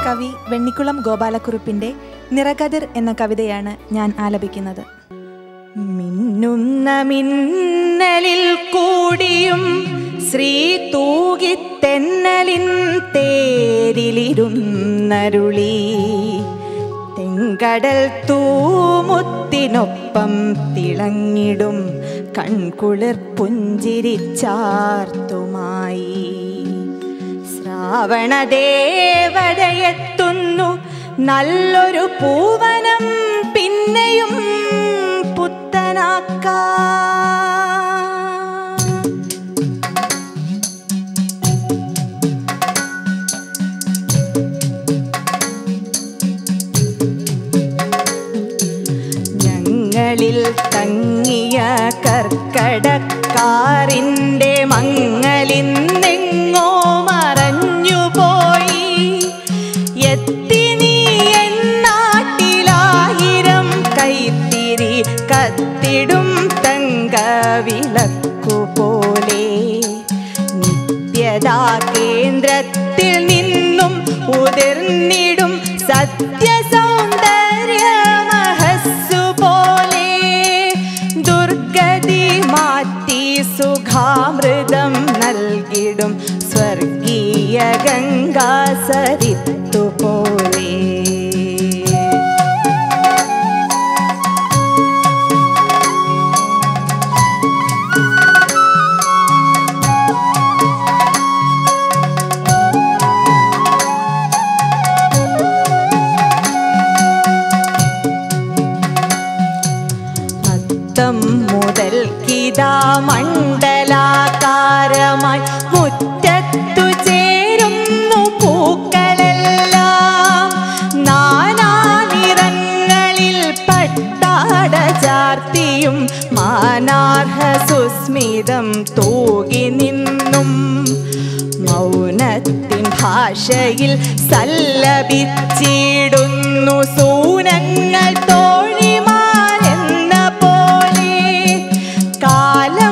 കവി വെണ്ണിക്കുളം ഗോപാലക്കുറുപ്പിന്റെ നിറകതിർ എന്ന കവിതയാണ് ഞാൻ ആലപിക്കുന്നത് മിന്നുന്ന മിന്നലിൽ കൂടിയും ശ്രീ തൂകിത്തെന്നലിൻ തേരിലിരുന്നരുളി തെങ്കടൽ തൂമുത്തിനൊപ്പം തിളങ്ങിടും കൺകുളിർ പുഞ്ചിരിച്ചാർത്തുമായി ശ്രാവണദേവതയെത്തുന്നു നല്ലൊരു പൂവനം പിന്നെയും പുത്തനാക്കാ ഞങ്ങളിൽ തങ്ങിയ കർക്കടക്കാറിൻ്റെ മങ്ങലിന്നെങ്ങോ മറഞ്ഞുപോയി എത്തി നീ എന്നാട്ടിലായിരം കൈത്തിരി കത്തിടും തങ്കവിളക്കുപോലെ നിത്യതാ കേന്ദ്രത്തിൽ നിന്നും ഉതിർന്നിടും സത്യസൗന്ദര്യ മഹസ്സു പോലെ ദുർഗതി മാറ്റി സുഖാമൃതം നൽകിടും സ്വർഗീയ ഗംഗാസരിത്തു പോലെ അത്തം മുതൽ കിതാ മണ്ഡലാകാരമായി മുറ്റത്തു ചേരുന്നു പൂക്കളെല്ലാം നാനാ നിറങ്ങളിൽ പട്ടാട ചാർത്തിയും മാനാർഹ സുസ്മിതം തൂകി നിന്നും മൗനത്തിൻ ഭാഷയിൽ സല്ലപിച്ചിടുന്നു സൂനങ്ങൾ തോഴിമാരെന്ന പോലെ കാലം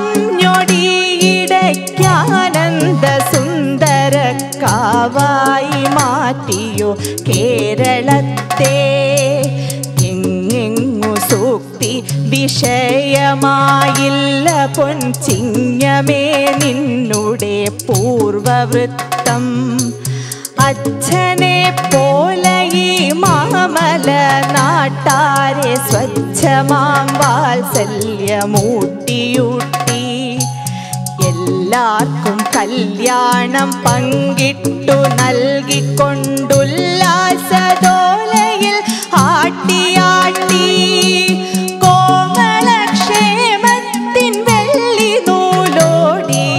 ഞൊടിയിടയ്ക്കാനന്ദ സുന്ദര കാവായി മാറ്റിയോ കേരളത്തെ എങ്ങെങ്ങു സൂക്തി വിഷയമായില്ല പൊൻചിങ്ങമേ നിന്നുടെ പൂർവവൃത്തം അച്ഛനെ പോലെ ഈ മാമല നാട്ടാരെ സ്വച്ഛമാം വാത്സല്യമൂട്ടിയൂട്ടി എല്ലാവർക്കും കല്യാണം പങ്കിട്ടു നൽകിക്കൊണ്ടുല്ലാസദോലയിൽ ആട്ടിയാട്ടി കോമളക്ഷേമത്തിൻ വെള്ളി നൂലോടിയ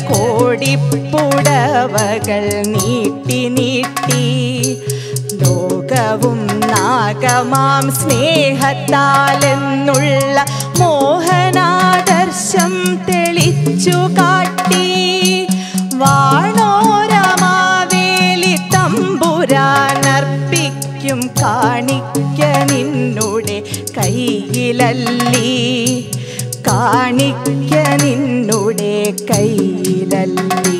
കോടിപ്പുടവകൾ നീട്ടി നീട്ടി ലോകവും നാഗമാം സ്നേഹത്താലെന്നുള്ള മോഹനാദർശം തെളിച്ചു കാട്ടി വാണോരമാവേലി തമ്പുരാനർപ്പിക്കും കാണിക്ക നിന്നുടെ കയ്യിലല്ലി കാണിക്ക നിന്നുടെ കയ്യിലല്ലി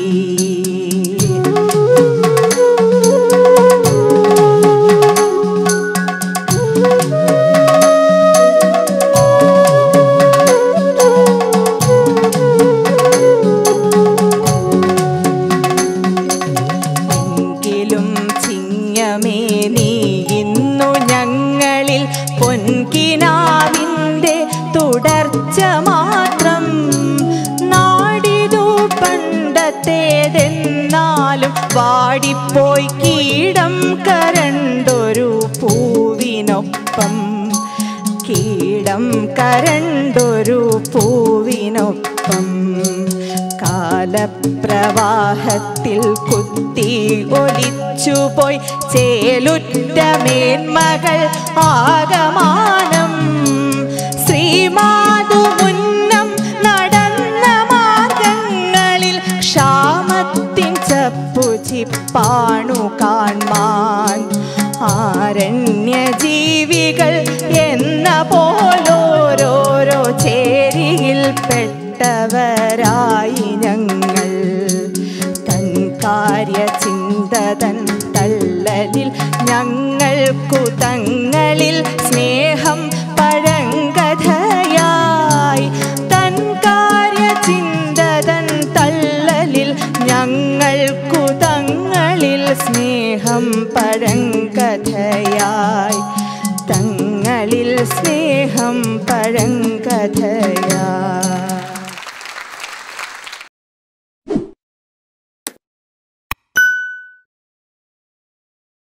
എങ്കിലും ചിങ്ങമേ നീ ഇന്നു ഞങ്ങളിൽ പൊൻകിനാവിൻ്റെ തുടർച്ച മാത്രം നാടിതു പണ്ടത്തേതെന്നാലും വാടിപ്പോയി കീടം കരണ്ടൊരു പൂവിനൊപ്പം കീടം കരണ്ടൊരു പൂവിനൊപ്പം കാലപ്രവാഹത്തിൽ കുത്തി ഒലിച്ചുപോയി ചേലുറ്റ മേന്മകൾ ആകമാനം ശ്രീമാതു മുന്നം നടന്ന മാർഗങ്ങളിൽ ക്ഷാമത്തിൻ ചപ്പുചിപ്പാണു കാൺമാൻ ആരണ്യജീവികൾ എന്ന പോലോരോരോ ചേരിയിൽ പെട്ടവരായി ഞങ്ങൾ തൻ കാര്യചിന്തതൻ തള്ളലിൽ സ്നേഹം പഴങ്കഥയാ